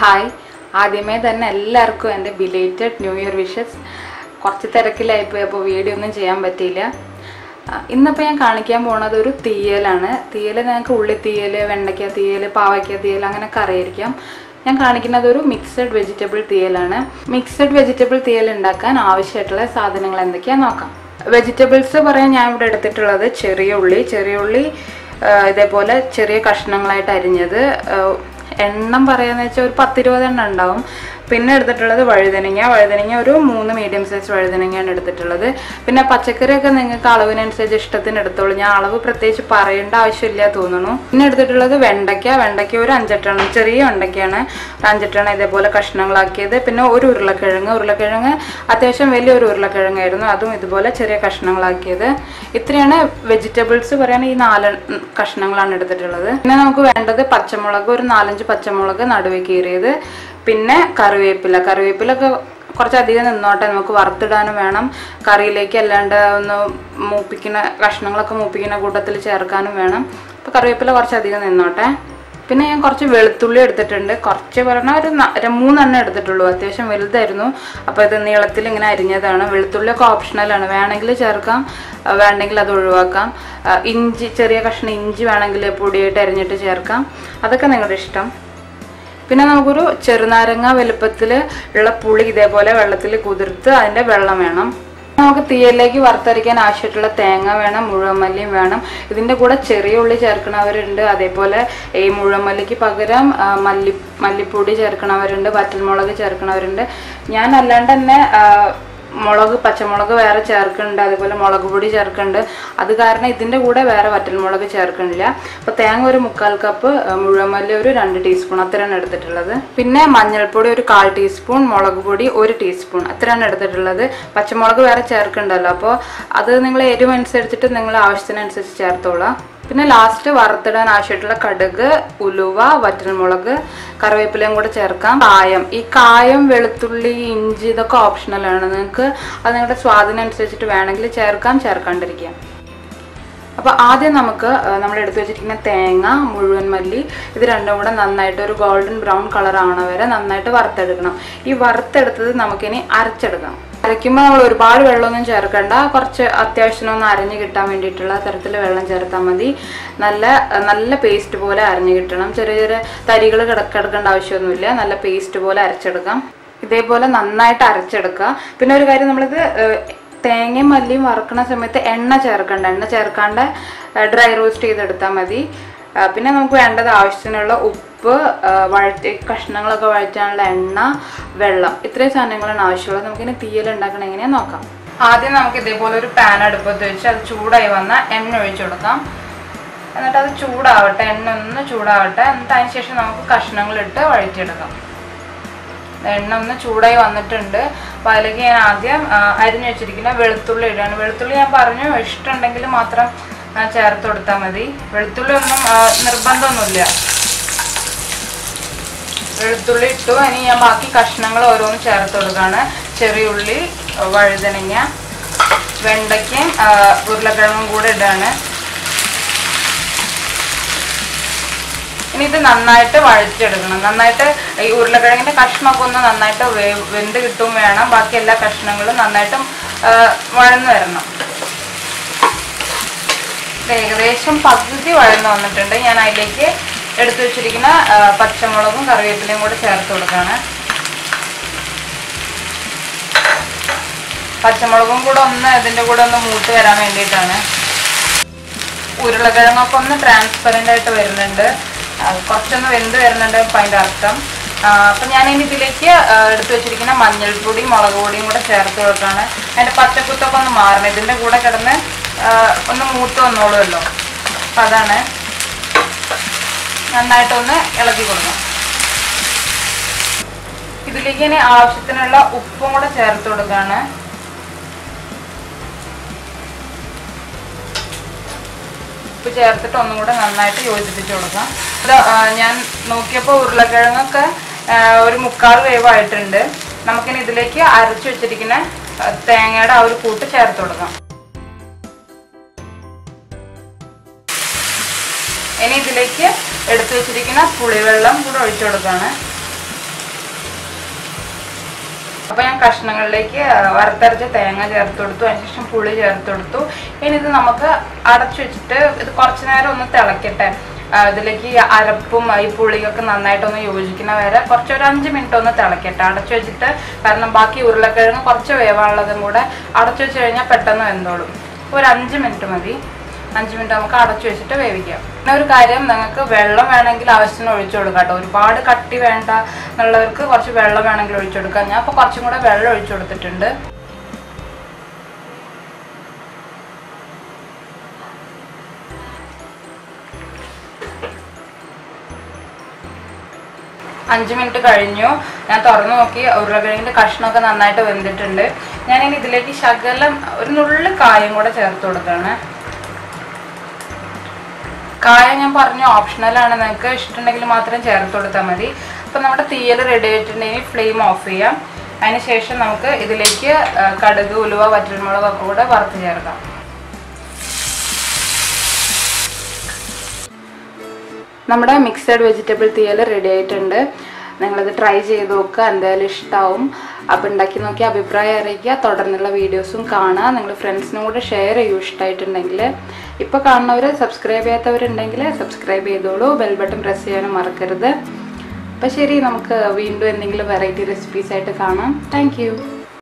hi ആദ്യമേ തന്നെ എല്ലാവർക്കും എൻ്റെ ബിലേറ്റഡ് ന്യൂ ഇയർ വിഷസ് കുറച്ച് തിരക്കിലായിപ്പോയി അപ്പോൾ വീഡിയോ ഒന്നും ചെയ്യാൻ പറ്റിയില്ല ആ, ഇന്നിപ്പോൾ ഞാൻ കാണിക്കാൻ പോണത് ഒരു തീയലാണ് തീയൽ നിങ്ങൾക്ക് ഉള്ളി തീയൽ വെണ്ടയ്ക്ക തീയൽ പാവയ്ക്ക തീയൽ അങ്ങനെയൊക്കെ അറിയായിരിക്കാം ഞാൻ കാണിക്കുന്നത് ഒരു മിക്സഡ് വെജിറ്റബിൾ തീയലാണ് മിക്സഡ് വെജിറ്റബിൾ തീയൽ ഉണ്ടാക്കാൻ ആവശ്യമായിട്ടുള്ള സാധനങ്ങൾ എന്തൊക്കെയാണെന്ന് നോക്കാം വെജിറ്റബിൾസ് പറയാൻ ഞാൻ ഇവിടെ എടുത്തിട്ടുള്ളത് ചെറിയ ഉള്ളി ചെറിയ ഉള്ളി ആ, ഇതേപോലെ ചെറിയ കഷ്ണങ്ങളായിട്ട് അരിഞ്ഞത് ആ, എണ്ണം പറയാന്ന് വെച്ചാൽ ഒരു പത്തിരുപത് എണ്ണം ഉണ്ടാവും പിന്നെ എടുത്തിട്ടുള്ളത് വഴുതനങ്ങ വഴുതനങ്ങ ഒരു മൂന്ന് മീഡിയം സൈസ് വഴുതനങ്ങയാണ് എടുത്തിട്ടുള്ളത് പിന്നെ പച്ചക്കറിയൊക്കെ നിങ്ങൾക്ക് അളവിനനുസരിച്ച് ഇഷ്ടത്തിന് എടുത്തോളൂ ഞാൻ അളവ് പ്രത്യേകിച്ച് പറയേണ്ട ആവശ്യമില്ല തോന്നുന്നു പിന്നെ എടുത്തിട്ടുള്ളത് വെണ്ടയ്ക്ക വെണ്ടയ്ക്ക ഒരു അഞ്ചെട്ടെണ്ണം ചെറിയ വെണ്ടയ്ക്കയാണ് ഒരു അഞ്ചെട്ടെണ്ണം ഇതേപോലെ കഷ്ണങ്ങളാക്കിയത് പിന്നെ ഒരു ഉരുളക്കിഴങ്ങ് ഉരുളക്കിഴങ്ങ് അത്യാവശ്യം വലിയൊരു ഉരുളക്കിഴങ്ങായിരുന്നു അതും ഇതുപോലെ ചെറിയ കഷ്ണങ്ങളാക്കിയത് ഇത്രയാണ് വെജിറ്റബിൾസ് പറയാൻ ഈ നാല് കഷ്ണങ്ങളാണ് എടുത്തിട്ടുള്ളത് പിന്നെ നമുക്ക് വേണ്ടത് പച്ചമുളക് ഒരു നാലഞ്ച് പച്ചമുളക് നടുവേ കീറിയത് പിന്നെ കറിവേപ്പില കറിവേപ്പിലൊക്കെ കുറച്ചധികം നിന്നോട്ടെ നമുക്ക് വറുത്തിടാനും വേണം കറിയിലേക്ക് അല്ലാണ്ട് ഒന്ന് മൂപ്പിക്കുന്ന കഷ്ണങ്ങളൊക്കെ മൂപ്പിക്കുന്ന കൂട്ടത്തിൽ ചേർക്കാനും വേണം അപ്പോൾ കറിവേപ്പില കുറച്ചധികം നിന്നോട്ടെ പിന്നെ ഞാൻ കുറച്ച് വെളുത്തുള്ളി എടുത്തിട്ടുണ്ട് കുറച്ച് പറഞ്ഞാൽ ഒരു ന- ഒരു മൂന്നെണ്ണം എടുത്തിട്ടുള്ളൂ അത്യാവശ്യം വലുതായിരുന്നു അപ്പോൾ ഇത് നീളത്തിൽ ഇങ്ങനെ അരിഞ്ഞതാണ് വെളുത്തുള്ളിയൊക്കെ ഓപ്ഷണലാണ് വേണമെങ്കിൽ ചേർക്കാം ആ, വേണ്ടെങ്കിൽ അത് ഒഴിവാക്കാം ആ, ഇഞ്ചി ചെറിയ കഷ്ണം ഇഞ്ചി വേണമെങ്കിൽ പൊടിയായിട്ട് അരിഞ്ഞിട്ട് ചേർക്കാം അതൊക്കെ നിങ്ങളുടെ ഇഷ്ടം പിന്നെ നമുക്കൊരു ചെറുനാരങ്ങ വലുപ്പത്തിൽ ഉള്ള പുളി ഇതേപോലെ വെള്ളത്തിൽ കുതിർത്ത് അതിൻ്റെ വെള്ളം വേണം നമുക്ക് തീയലിലേക്ക് വറുത്തരയ്ക്കാൻ ആവശ്യമായിട്ടുള്ള തേങ്ങ വേണം മുഴുവമല്ലിയും വേണം ഇതിൻ്റെ കൂടെ ചെറിയ ഉള്ളി ചേർക്കണവരുണ്ട് അതേപോലെ ഈ മുഴുവമല്ലിക്ക് പകരം ആ, മല്ലി മല്ലിപ്പൊടി ചേർക്കണവരുണ്ട് വറ്റൽമുളക് ചേർക്കണവരുണ്ട് ഞാൻ അല്ലാണ്ട് തന്നെ ആ, മുളക് പച്ചമുളക് വേറെ ചേർക്കുന്നുണ്ട് അതേപോലെ മുളക് പൊടി ചേർക്കുന്നുണ്ട് അത് കാരണം ഇതിൻ്റെ കൂടെ വേറെ വറ്റൽമുളക് ചേർക്കണില്ല അപ്പോൾ തേങ്ങ ഒരു മുക്കാൽ കപ്പ് ആ, മുഴുവമല്ലി ഒരു രണ്ട് ടീസ്പൂൺ അത്രയാണ് എടുത്തിട്ടുള്ളത് പിന്നെ മഞ്ഞൾപ്പൊടി ഒരു കാൽ ടീസ്പൂൺ മുളക് പൊടി ഒരു ടീസ്പൂൺ അത്രയാണ് എടുത്തിട്ടുള്ളത് പച്ചമുളക് വേറെ ചേർക്കണ്ടല്ലോ അപ്പോൾ അത് നിങ്ങൾ എരിവ് അനുസരിച്ചിട്ട് നിങ്ങൾ ആവശ്യത്തിനനുസരിച്ച് ചേർത്തോളാം പിന്നെ ലാസ്റ്റ് വറുത്തിടാൻ ആവശ്യമായിട്ടുള്ള കടുക് ഉലുവ വറ്റൽമുളക് കറിവേപ്പിലയും കൂടെ ചേർക്കാം കായം ഈ കായം വെളുത്തുള്ളി ഇഞ്ചി ഇതൊക്കെ ഓപ്ഷണലാണ് നിങ്ങൾക്ക് അത് നിങ്ങളുടെ സ്വാദിനനുസരിച്ചിട്ട് വേണമെങ്കിൽ ചേർക്കാം ചേർക്കാണ്ടിരിക്കാം അപ്പോൾ ആദ്യം നമുക്ക് നമ്മൾ എടുത്തു വെച്ചിരിക്കുന്ന തേങ്ങ മുഴുവൻ മല്ലി ഇത് രണ്ടും കൂടെ നന്നായിട്ട് ഒരു ഗോൾഡൻ ബ്രൗൺ കളർ ആവണ വരെ നന്നായിട്ട് വറുത്തെടുക്കണം ഈ വറുത്തെടുത്തത് നമുക്കിനി അരച്ചെടുക്കാം അരയ്ക്കുമ്പോൾ നമ്മൾ ഒരുപാട് വെള്ളമൊന്നും ചേർക്കണ്ട കുറച്ച് അത്യാവശ്യം ഒന്ന് അരഞ്ഞ് കിട്ടാൻ വേണ്ടിയിട്ടുള്ള തരത്തിൽ വെള്ളം ചേർത്താൽ മതി നല്ല നല്ല പേസ്റ്റ് പോലെ അരഞ്ഞ് കിട്ടണം ചെറിയ ചെറിയ തരികൾ കിടക്കെടുക്കേണ്ട ആവശ്യമൊന്നുമില്ല നല്ല പേസ്റ്റ് പോലെ അരച്ചെടുക്കാം ഇതേപോലെ നന്നായിട്ട് അരച്ചെടുക്കുക പിന്നെ ഒരു കാര്യം നമ്മളിത് ഏഹ്, തേങ്ങയും മല്ലിയും വറുക്കണ സമയത്ത് എണ്ണ ചേർക്കണ്ട എണ്ണ ചേർക്കാണ്ട് ഡ്രൈ റോസ്റ്റ് ചെയ്തെടുത്താൽ മതി ആ, പിന്നെ നമുക്ക് വേണ്ടത് ആവശ്യത്തിനുള്ള ഉപ്പ് ആ, വഴറ്റി കഷ്ണങ്ങളൊക്കെ വഴറ്റാനുള്ള എണ്ണ വെള്ളം ഇത്രയും സാധനങ്ങളാണ് ആവശ്യമുള്ളത് നമുക്കിനി തീയൽ ഉണ്ടാക്കണം എങ്ങനെയാന്ന് നോക്കാം ആദ്യം നമുക്ക് ഇതേപോലെ ഒരു പാൻ അടുപ്പത്ത് വെച്ച് അത് ചൂടായി വന്ന എണ്ണ ഒഴിച്ചു കൊടുക്കാം എന്നിട്ട് അത് ചൂടാവട്ടെ എണ്ണ ഒന്ന് ചൂടാവട്ടെ എന്നിട്ട് അതിന് ശേഷം നമുക്ക് കഷ്ണങ്ങളിട്ട് വഴറ്റിയെടുക്കാം എണ്ണ ഒന്ന് ചൂടായി വന്നിട്ടുണ്ട് അപ്പോൾ അതിലേക്ക് ഞാൻ ആദ്യം ആ, അരിഞ്ഞു വെച്ചിരിക്കുന്ന വെളുത്തുള്ളി ഇടുകയാണ് വെളുത്തുള്ളി ഞാൻ പറഞ്ഞു ഇഷ്ടമുണ്ടെങ്കിൽ മാത്രം ആ, ചേർത്ത് കൊടുത്താൽ മതി വെളുത്തുള്ളി ഒന്നും ആ, നിർബന്ധമൊന്നുമില്ല വെളുത്തുള്ളി ഇട്ടു ഇനി ഞാൻ ബാക്കി കഷ്ണങ്ങൾ ഓരോന്ന് ചേർത്ത് കൊടുക്കുകയാണ് ചെറിയുള്ളി വഴുതനങ്ങ വെണ്ടയ്ക്കയും ആ, ഉരുളക്കിഴങ്ങും കൂടെ ഇടുകയാണ് ഇനി ഇത് നന്നായിട്ട് വഴറ്റിയെടുക്കണം നന്നായിട്ട് ഈ ഉരുളക്കിഴങ്ങിന്റെ കഷ്ണമൊക്കെ ഒന്ന് നന്നായിട്ട് വേ- വെന്ത് കിട്ടും വേണം ബാക്കി എല്ലാ കഷ്ണങ്ങളും നന്നായിട്ട് ആ, വഴന്ന് വരണം ഇത് ഏകദേശം പകുതി വഴന്ന് വന്നിട്ടുണ്ട് ഞാൻ അതിലേക്ക് എടുത്തു വെച്ചിരിക്കുന്ന ആ, പച്ചമുളകും കറിവേപ്പിലയും കൂടെ ചേർത്ത് കൊടുക്കുകയാണ് പച്ചമുളകും കൂടെ ഒന്ന് ഇതിന്റെ കൂടെ ഒന്ന് മൂത്ത് വരാൻ വേണ്ടിയിട്ടാണ് ഉരുളക്കിഴങ്ങൊക്കെ ഒന്ന് ട്രാൻസ്പെറൻ്റ് ആയിട്ട് വരുന്നുണ്ട് ആ, കുറച്ചൊന്ന് വെന്ത് വരുന്നുണ്ട് ഇപ്പം അതിൻ്റെ അർത്ഥം ആ, അപ്പം ഞാൻ ഇനി ഇതിലേക്ക് ആ, എടുത്തു വെച്ചിരിക്കുന്ന മഞ്ഞൾപ്പൊടി മുളക് പൊടിയും കൂടെ ചേർത്ത് കൊടുക്കുകയാണ് അതിൻ്റെ പച്ചക്കുത്തൊക്കെ ഒന്ന് മാറണം ഇതിൻ്റെ കൂടെ കിടന്ന് ആ, ഒന്ന് മൂത്ത് വന്നോളുമല്ലോ അപ്പം അതാണ് നന്നായിട്ടൊന്ന് ഇളക്കി കൊടുക്കണം ഇതിലേക്ക് ഇനി ആവശ്യത്തിനുള്ള ഉപ്പും കൂടെ ചേർത്ത് കൊടുക്കുകയാണ് ഉപ്പ് ചേർത്തിട്ട് ഒന്നും കൂടെ നന്നായിട്ട് യോജിപ്പിച്ച് കൊടുക്കാം ഇത് ആ, ഞാൻ നോക്കിയപ്പോൾ ഉരുളക്കിഴങ്ങൊക്കെ ആ, ഒരു മുക്കാൽ വേവായിട്ടുണ്ട് നമുക്കിനി ഇതിലേക്ക് അരച്ചു വെച്ചിരിക്കുന്ന ആ, തേങ്ങയുടെ ആ ഒരു കൂട്ട് ചേർത്ത് കൊടുക്കാം ഇനി ഇതിലേക്ക് എടുത്തു വെച്ചിരിക്കുന്ന പുളിവെള്ളം കൂടെ ഒഴിച്ചു കൊടുക്കുകയാണ് അപ്പോൾ ഞാൻ കഷ്ണങ്ങളിലേക്ക് വറുത്തരച്ച തേങ്ങ ചേർത്ത് കൊടുത്തു അതിനുശേഷം പുളി ചേർത്ത് കൊടുത്തു ഇനി ഇത് നമുക്ക് അടച്ചു വെച്ചിട്ട് ഇത് കുറച്ച് നേരം ഒന്ന് തിളക്കട്ടെ ആ, ഇതിലേക്ക് ഈ അരപ്പും ഈ പുളിയൊക്കെ നന്നായിട്ടൊന്ന് യോജിക്കുന്ന വരെ കുറച്ച് ഒരു അഞ്ച് മിനിറ്റ് ഒന്ന് തിളക്കട്ടെ അടച്ചു വെച്ചിട്ട് കാരണം ബാക്കി ഉരുളക്കിഴങ്ങ് കുറച്ച് വേവാനുള്ളതും കൂടെ അടച്ചു വെച്ച് കഴിഞ്ഞാൽ പെട്ടെന്ന് വെന്തോളും ഒരു അഞ്ച് മിനിറ്റ് മതി അഞ്ച് മിനിറ്റ് നമുക്ക് അടച്ചു വെച്ചിട്ട് വേവിക്കാം പിന്നെ ഒരു കാര്യം നിങ്ങൾക്ക് വെള്ളം വേണമെങ്കിൽ ആവശ്യത്തിന് ഒഴിച്ചു കൊടുക്കാം കേട്ടോ ഒരുപാട് കട്ടി വേണ്ട എന്നുള്ളവർക്ക് കുറച്ച് വെള്ളം വേണമെങ്കിൽ ഒഴിച്ചു കൊടുക്കാം ഞാൻ അപ്പോൾ കുറച്ചും കൂടെ വെള്ളം ഒഴിച്ചു കൊടുത്തിട്ടുണ്ട് അഞ്ച് മിനിറ്റ് കഴിഞ്ഞു ഞാൻ തുറന്നു നോക്കി ഉരുളക്കിഴങ്ങിന്റെ കഷ്ണമൊക്കെ നന്നായിട്ട് വെന്തിട്ടുണ്ട് ഞാനിനി ഇതിലേക്ക് ശകലം ഒരു നുള്ളു കായം കൂടെ ചേർത്ത് കൊടുക്കുകയാണ് കായം ഞാൻ പറഞ്ഞു ഓപ്ഷണലാണ് നിങ്ങൾക്ക് ഇഷ്ടമുണ്ടെങ്കിൽ മാത്രം ചേർത്ത് കൊടുത്താൽ മതി അപ്പം നമ്മുടെ തീയൽ റെഡി ആയിട്ടുണ്ടെങ്കിൽ ഫ്ലെയിം ഓഫ് ചെയ്യാം അതിന് ശേഷം നമുക്ക് ഇതിലേക്ക് ആ, കടുക് ഉലുവ വറ്റൽമുളകൊക്കെ കൂടെ വറുത്ത് ചേർക്കാം നമ്മുടെ മിക്സഡ് വെജിറ്റബിൾ തീയൽ റെഡി ആയിട്ടുണ്ട് നിങ്ങളത് ട്രൈ ചെയ്ത് നോക്കുക എന്തായാലും ഇഷ്ടമാവും അപ്പോൾ ഉണ്ടാക്കി നോക്കി അഭിപ്രായം അറിയിക്കുക തുടർന്നുള്ള വീഡിയോസും കാണുക നിങ്ങൾ ഫ്രണ്ട്സിനും കൂടെ ഷെയർ ചെയ്യൂ ഇഷ്ടമായിട്ടുണ്ടെങ്കിൽ ഇപ്പോൾ കാണുന്നവർ സബ്സ്ക്രൈബ് ചെയ്യാത്തവരുണ്ടെങ്കിൽ സബ്സ്ക്രൈബ് ചെയ്തോളൂ ബെൽ ബട്ടൺ പ്രസ് ചെയ്യാനും മറക്കരുത് അപ്പോൾ ശരി നമുക്ക് വീണ്ടും എന്തെങ്കിലും വെറൈറ്റി റെസിപ്പീസ് ആയിട്ട് കാണാം താങ്ക്